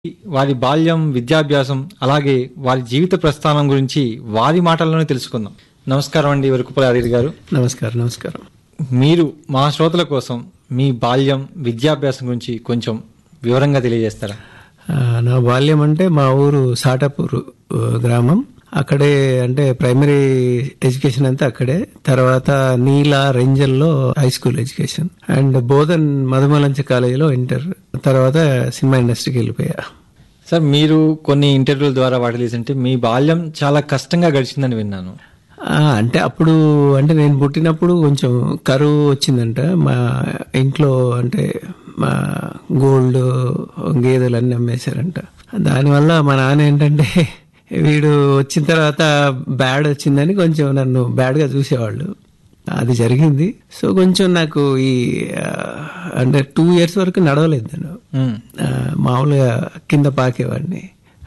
వారి బాల్యం విద్యాభ్యాసం అలాగే వారి జీవిత ప్రస్థానం గురించి వారి మాటల్లోనే తెలుసుకుందాం నమస్కారం అండి వరకుపల్లి హరి గారు నమస్కారం నమస్కారం మీరు మా శ్రోతల కోసం మీ బాల్యం విద్యాభ్యాసం గురించి కొంచెం వివరంగా తెలియజేస్తారా ఆ, నా బాల్యం అంటే మా ఊరు సాటాపూర్ ఆ, గ్రామం అక్కడే అంటే ప్రైమరీ ఎడ్యుకేషన్ అంతా అక్కడే తర్వాత నీల రెంజల్లో high school education and Bodhan Madhumalancha కాలేజీలో ఇంటర్ తర్వాత సినిమా ఇండస్ట్రీకి వెళ్ళిపోయా సార్ మీరు కొన్ని ఇంటర్వ్యూల ద్వారా వాటి తెలిసింటే మీ బాల్యం చాలా కష్టంగా గడిచిందని విన్నాను ఆ, అంటే అప్పుడు అంటే నేను పుట్టినప్పుడు కొంచెం కరువు వచ్చిందంట మా ఇంట్లో అంటే మా గోల్డ్ గేదెలు అన్ని అమ్మేశారంట దానివల్ల మా నాన్న ఏంటంటే వీడు వచ్చిన తర్వాత బ్యాడ్ వచ్చిందని కొంచెం నన్ను బ్యాడ్గా చూసేవాళ్ళు అది జరిగింది సో కొంచెం నాకు ఈ ఆ, అంటే టూ ఇయర్స్ వరకు నడవలేదు నేను మ్మ్. ఆ, మామూలుగా కింద పాకేవాడిని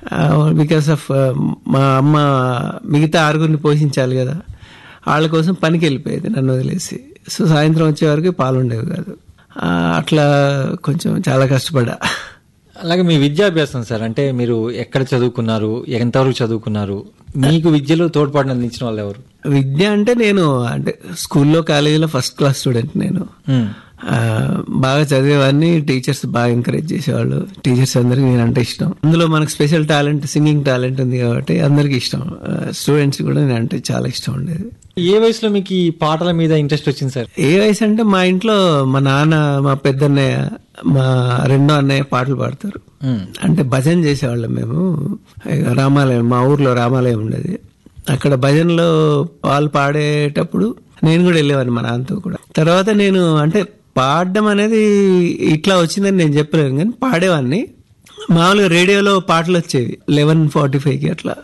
బికాస్ ఆఫ్ మా అమ్మ మిగతా ఆరుగురిని పోషించాలి కదా వాళ్ళ కోసం పనికి వెళ్ళిపోయేది నన్ను వదిలేసి సో సాయంత్రం వచ్చే వరకు పాలు ఉండేవి కాదు ఆ, అట్లా కొంచెం చాలా కష్టపడ్డా అలాగే మీ విద్యాభ్యాసం సార్ అంటే మీరు ఎక్కడ చదువుకున్నారు ఎంతవరకు చదువుకున్నారు మీకు విద్యలో తోడ్పాటును అందించిన వాళ్ళు ఎవరు విద్య అంటే నేను అంటే స్కూల్లో కాలేజీలో ఫస్ట్ క్లాస్ స్టూడెంట్ నేను మ్మ్. ఆ, బాగా చదివేవాడిని టీచర్స్ బాగా ఎంకరేజ్ చేసేవాళ్ళు టీచర్స్ అందరికి నేను అంటే ఇష్టం అందులో మనకు స్పెషల్ టాలెంట్ సింగింగ్ టాలెంట్ ఉంది కాబట్టి అందరికి ఇష్టం స్టూడెంట్స్ కూడా నేను అంటే చాలా ఇష్టం ఉండేది ఏ వయసులో మీకు ఈ పాటల మీద ఇంట్రెస్ట్ వచ్చింది సార్ ఏ వయసు అంటే మా ఇంట్లో మా నాన్న మా పెద్దన్నయ్య మా రెండో అన్నయ్య పాటలు పాడతారు మ్మ్. అంటే భజన చేసేవాళ్ళం మేము ఇక రామాలయం మా ఊర్లో రామాలయం ఉండేది అక్కడ భజనలో వాళ్ళు పాడేటప్పుడు నేను కూడా వెళ్ళేవాడిని మా నాన్నతో కూడా తర్వాత నేను అంటే పాడడం అనేది ఇట్లా వచ్చిందని నేను చెప్పలేను కానీ పాడేవాడిని మామూలుగా రేడియోలో పాటలు వచ్చేవి లెవెన్ ఫార్టీ ఫైవ్కి అట్లా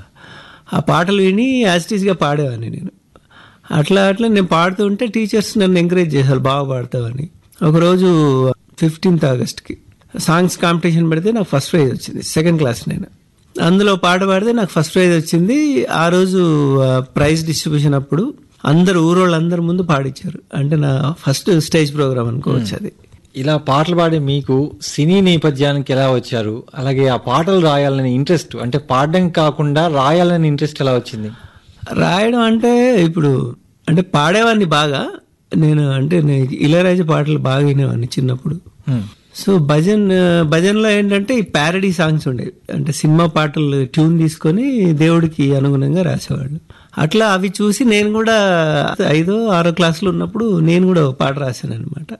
ఆ పాటలు విని యాజిటీస్గా పాడేవాడిని నేను అట్లా అట్లా నేను పాడుతూ ఉంటే టీచర్స్ నన్ను ఎంకరేజ్ చేశారు బాగా పాడతావని ఒకరోజు ఫిఫ్టీన్త్ ఆగస్ట్కి సాంగ్స్ కాంపిటీషన్ పెడితే నాకు ఫస్ట్ ప్రైజ్ వచ్చింది సెకండ్ క్లాస్ నేను అందులో పాట పాడితే నాకు ఫస్ట్ ప్రైజ్ వచ్చింది ఆ రోజు ప్రైజ్ డిస్ట్రిబ్యూషన్ అప్పుడు అందరు ఊరోళ్ళందరి ముందు పాడిచ్చారు అంటే నా ఫస్ట్ స్టేజ్ ప్రోగ్రామ్ అనుకోవచ్చు అది ఇలా పాటలు పాడే మీకు సినీ నేపథ్యానికి ఎలా వచ్చారు అలాగే ఆ పాటలు రాయాలని ఇంట్రెస్ట్ అంటే పాడడం కాకుండా రాయాలని ఇంట్రెస్ట్ ఎలా వచ్చింది రాయడం అంటే ఇప్పుడు అంటే పాడేవాడిని బాగా నేను అంటే నేను ఇళయరాజా పాటలు బాగా వినేవాడిని చిన్నప్పుడు మ్మ్. సో భజన్ భజన్లో ఏంటంటే ఈ ప్యారడీ సాంగ్స్ ఉండేవి అంటే సినిమా పాటలు ట్యూన్ తీసుకొని దేవుడికి అనుగుణంగా రాసేవాళ్ళు అట్లా అవి చూసి నేను కూడా ఐదో ఆరో క్లాసులో ఉన్నప్పుడు నేను కూడా ఒక పాట రాశాను అనమాట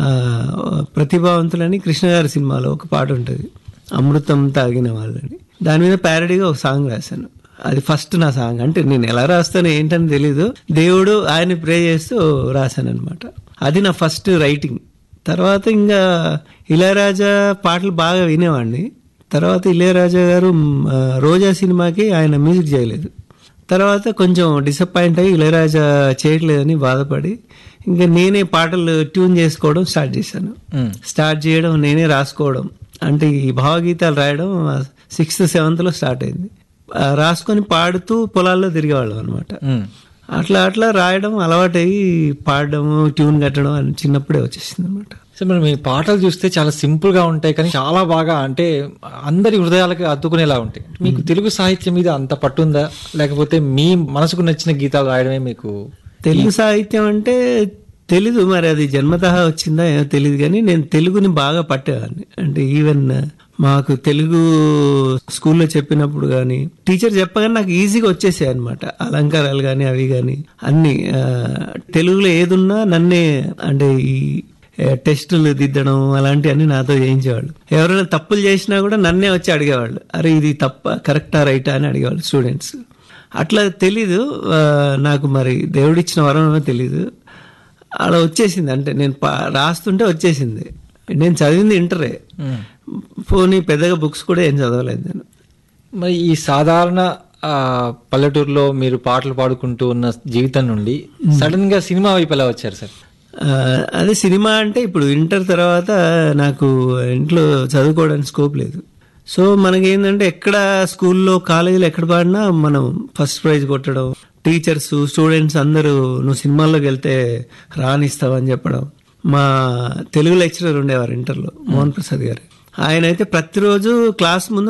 ప్రతిభావంతులని కృష్ణ గారి సినిమాలో ఒక పాట ఉంటుంది అమృతం తాగిన వాళ్ళని దాని మీద ప్యారడీగా ఒక సాంగ్ రాశాను అది ఫస్ట్ నా సాంగ్ అంటే నేను ఎలా రాస్తానో ఏంటని తెలీదు దేవుడు ఆయన ప్రే చేస్తూ రాశాను అనమాట అది నా ఫస్ట్ రైటింగ్ తర్వాత ఇంకా ఇళయరాజా పాటలు బాగా వినేవాడిని తర్వాత ఇళయరాజా గారు మ్, ఆ, రోజా సినిమాకి ఆయన మ్యూజిక్ చేయలేదు తర్వాత కొంచెం డిసప్పాయింట్ అయ్యి ఇళయరాజా చేయట్లేదని బాధపడి ఇంకా నేనే పాటలు ట్యూన్ చేసుకోవడం స్టార్ట్ చేశాను మ్మ్. స్టార్ట్ చేయడం నేనే రాసుకోవడం అంటే ఈ భావగీతాలు రాయడం సిక్స్త్ సెవెంత్లో స్టార్ట్ అయింది ఆ, రాసుకొని పాడుతూ పొలాల్లో తిరిగేవాళ్ళం అనమాట మ్మ్. అట్లా అట్లా రాయడం అలవాటయ్యి పాడడం ట్యూన్ కట్టడం అని చిన్నప్పుడే వచ్చేసింది అనమాట సో మరి మీ పాటలు చూస్తే చాలా సింపుల్ గా ఉంటాయి కానీ చాలా బాగా అంటే అందరి హృదయాలకు అద్దుకునేలా ఉంటాయి మీకు తెలుగు సాహిత్యం మీద అంత పట్టుందా లేకపోతే మీ మనసుకు నచ్చిన గీతాలు రాయడమే మీకు తెలుగు సాహిత్యం అంటే తెలీదు మరి అది జన్మతః వచ్చిందా ఏమో తెలియదు కానీ నేను తెలుగుని బాగా పట్టేవాడిని అంటే ఈవెన్ మాకు తెలుగు స్కూల్లో చెప్పినప్పుడు కానీ టీచర్ చెప్పగానే నాకు ఈజీగా వచ్చేసాయి అనమాట అలంకారాలు కానీ అవి కానీ అన్ని ఆ, తెలుగులో ఏదున్నా నన్నే అంటే ఈ ఏ, టెస్టులు దిద్దడం అలాంటివన్నీ నాతో చేయించేవాళ్ళు ఎవరైనా తప్పులు చేసినా కూడా నన్నే వచ్చి అడిగేవాళ్ళు అరే ఇది తప్ప కరెక్టా రైటా అని అడిగేవాళ్ళు స్టూడెంట్స్ అట్లా తెలీదు ఆ, నాకు మరి దేవుడిచ్చిన వరం ఏమో తెలీదు అలా వచ్చేసింది అంటే నేను పా- రాస్తుంటే వచ్చేసింది నేను చదివింది ఇంటరే మ్మ్. పోనీ పెద్దగా బుక్స్ కూడా ఏం చదవలేదు నేను మరి ఈ సాధారణ ఆ, పల్లెటూరులో మీరు పాటలు పాడుకుంటూ ఉన్న జీవితం నుండి సడన్ గా సినిమా వైపు ఎలా వచ్చారు సార్ ఆ, అదే సినిమా అంటే ఇప్పుడు ఇంటర్ తర్వాత నాకు ఇంట్లో చదువుకోవడానికి స్కోప్ లేదు సో మనకేంటంటే ఎక్కడ స్కూల్లో కాలేజీలో ఎక్కడ పాడినా మనం ఫస్ట్ ప్రైజ్ కొట్టడం టీచర్స్ స్టూడెంట్స్ అందరూ నువ్వు సినిమాల్లోకి వెళ్తే రానిస్తావని చెప్పడం మా తెలుగు లెక్చరర్ ఉండేవారు ఇంటర్లో మోహన్ ప్రసాద్ గారు ఆయన అయితే ప్రతిరోజు క్లాస్ ముందు